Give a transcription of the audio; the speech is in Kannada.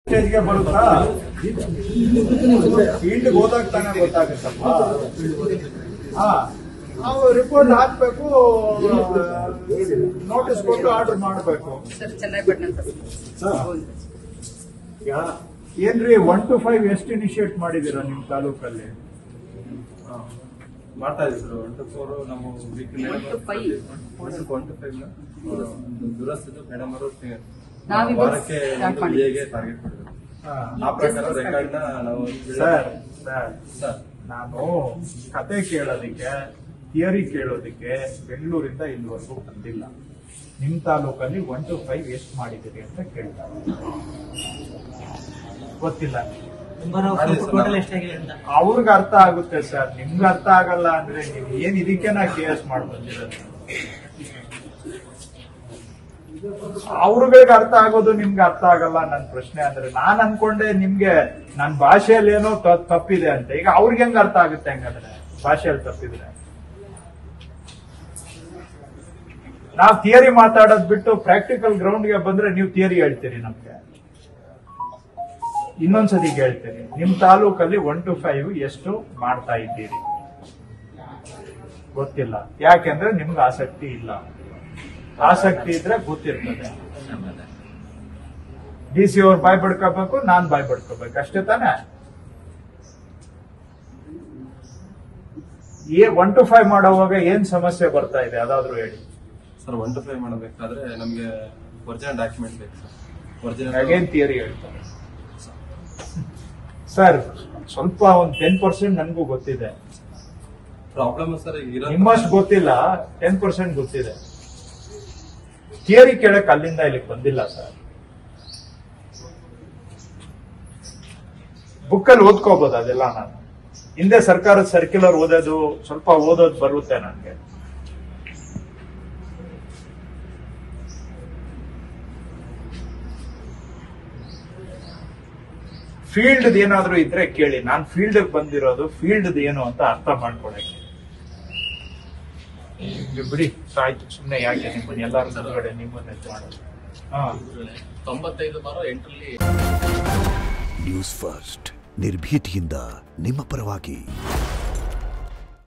ಸ್ಟೇಜ್ಗೆ ಬರುತ್ತಾ ಫೀಲ್ಡ್ ಹೋದಾಗ ತಾನೇ ಗೊತ್ತಾಗುತ್ತಪ್ಪ ಹಾ ನಾವು ರಿಪೋರ್ಟ್ ಹಾಕ್ಬೇಕು ನೋಟಿಸ್ ಕೊಟ್ಟು ಆರ್ಡರ್ ಮಾಡಬೇಕು ಸರ್ ಚನ್ನಪಟ್ಟಣ ಸರ್ ಏನ್ರಿ ಒನ್ ಟು ಫೈವ್ ಎಷ್ಟು ಇನಿಶಿಯೇಟ್ ಮಾಡಿದೀರಾ ನಿಮ್ ತಾಲೂಕಲ್ಲಿ ಮಾಡ್ತಾ ಇದ್ದೀವಿ ಸರ್ ಒನ್ ಟು ಫೋರ್ ನಾವು weekly One to five. One two five ದುರಸ್ತಿದ್ದು ಮೇಡಮ್ ಅವರು ನಾವಿವಾಗ ವಾರಕ್ಕೆ start ಒಂದು ಮಾಡಿದ್ವಿ. DA ಗೆ ಟಾರ್ಗೆಟ್ ಮಾಡಿದ್ರು ಆ ಪ್ರಕಾರ ರೆಕಾರ್ಡ್ ನ ನಾವು ಸರ್ ಸರ್ ಸರ್ ನಾನು ಕತೆ ಕೇಳೋದಿಕ್ಕೆ ಥಿಯರಿ ಕೇಳೋದಿಕ್ಕೆ ಬೆಂಗಳೂರಿಂದ ಇಲ್ಲಿವರೆಗೂ ಬಂದಿಲ್ಲ ನಿಮ್ ತಾಲೂಕಲ್ಲಿ ಒನ್ ಟು ಫೈವ್ ಎಷ್ಟು ಮಾಡಿದ್ದೀರಿ ಅಂತ ಕೇಳ್ತಾರೆ ಗೊತ್ತಿಲ್ಲ ಟೋಟಲ್ ಎಷ್ಟಾಗಿದೆ ಅಂತ ಅವ್ರಿಗೆ ಅರ್ಥ ಆಗುತ್ತೆ ಸರ್ ನಿಮ್ಗೆ ಅರ್ಥ ಆಗಲ್ಲ ಅಂದ್ರೆ ನೀವು ಏನ್ ಇದಕ್ಕೆ ನಾ ಕೆ ಎಸ್ ಮಾಡ್ಬಂದಿರೋದು ಅವ್ರಿಗೆ ಅರ್ಥ ಆಗೋದು ನಿಮ್ಗೆ ಅರ್ಥ ಆಗಲ್ಲ ನನ್ ಪ್ರಶ್ನೆ ಅಂದ್ರೆ ನಾನ್ ಅನ್ಕೊಂಡೆ ನಿಮ್ಗೆ ನನ್ ಭಾಷೆಯಲ್ಲಿ ಏನೋ ತ- ತಪ್ಪಿದೆ ಅಂತ ಈಗ ಅವ್ರಿಗೆ ಹೆಂಗ್ ಅರ್ಥ ಆಗುತ್ತೆ ಹಂಗಂದ್ರೆ ಭಾಷೆಯಲ್ಲಿ ತಪ್ಪಿದ್ರೆ ನಾವ್ ಥಿಯರಿ ಮಾತಾಡೋದ್ ಬಿಟ್ಟು ಪ್ರಾಕ್ಟಿಕಲ್ ಗ್ರೌಂಡ್ಗೆ ಬಂದ್ರೆ ನೀವು ಥಿಯರಿ ಹೇಳ್ತೀರಿ ನಮ್ಗೆ ಇನ್ನೊಂದ್ಸತಿ ಹೇಳ್ತೀನಿ ನಿಮ್ ತಾಲೂಕಲ್ಲಿ ಒನ್ ಟು ಫೈವ್ ಎಷ್ಟು ಮಾಡ್ತಾ ಇದ್ದೀರಿ ಗೊತ್ತಿಲ್ಲ ಯಾಕೆಂದ್ರೆ ನಿಮ್ಗೆ ಆಸಕ್ತಿ ಇಲ್ಲ ಆಸಕ್ತಿ ಇದ್ರೆ ಗೊತ್ತಿರ್ತದೆ ಡಿ ಸಿ ಅವ್ರು ಬಾಯ್ ಬಡ್ಕೋಬೇಕು ನಾನ್ ಬಾಯ್ ಬಡ್ಕೋಬೇಕು ಅಷ್ಟೇ ತಾನೇ ಏ ಒನ್ ಟು ಫೈವ್ ಮಾಡೋವಾಗ ಏನ್ ಸಮಸ್ಯೆ ಬರ್ತಾ ಇದೆ ಅದಾದ್ರೂ ಹೇಳಿ ಸರ್ ಒನ್ ಟು ಫೈವ್ ಮಾಡಬೇಕಾದ್ರೆ ನಮ್ಗೆ ಒರಿಜಿನಲ್ ಡಾಕ್ಯುಮೆಂಟ್ ಬೇಕು ಸರ್ ಒರಿಜಿನಲ್ ಅಗೇನ್ ಥಿಯರಿ ಹೇಳ್ತಾರೆ ಸರ್ ಸ್ವಲ್ಪ ಒಂದ್ ಟೆನ್ ಪರ್ಸೆಂಟ್ ನನ್ಗೂ ಗೊತ್ತಿದೆ ಪ್ರಾಬ್ಲಮ್ ಸರ್ ಇರೋ ನಿಮ್ಮಷ್ಟು ಗೊತ್ತಿಲ್ಲ ಟೆನ್ ಪರ್ಸೆಂಟ್ ಗೊತ್ತಿದೆ ಥಿಯರಿ ಕೇಳಕ್ ಅಲ್ಲಿಂದ ಇಲ್ಲಿಗೆ ಬಂದಿಲ್ಲ ಸರ್ ಬುಕ್ಕಲ್ಲಿ ಓದ್ಕೋಬಹುದು ಅದೆಲ್ಲ ನಾನು ಹಿಂದೆ ಸರ್ಕಾರದ ಸರ್ಕ್ಯುಲರ್ ಓದೋದು ಸ್ವಲ್ಪ ಓದೋದು ಬರುತ್ತೆ ನನಗೆ ಫೀಲ್ಡ್ ಏನಾದ್ರೂ ಇದ್ರೆ ಕೇಳಿ ನಾನು ಫೀಲ್ಡ್ ಬಂದಿರೋದು ಫೀಲ್ಡ್ ಏನು ಅಂತ ಅರ್ಥ ಮಾಡ್ಕೊಳಕ್ಕೆ ಈಗ ಬಿಡಿ ಆಯ್ತು ಸುಮ್ನೆ ಯಾಕೆ ನಿಮ್ಮನ್ನ ಎಲ್ಲಾರು ಹೊರಗಡೆ ನಿಮ್ಮನ್ನ ಇದು ಮಾಡೋದು ಹಾ ತೊಂಬತ್ತೈದು ಬಾರೋ ಎಂಟರಲ್ಲಿ ನ್ಯೂಸ್ ಫಸ್ಟ್ ನಿರ್ಭೀತಿಯಿಂದ ನಿಮ್ಮ ಪರವಾಗಿ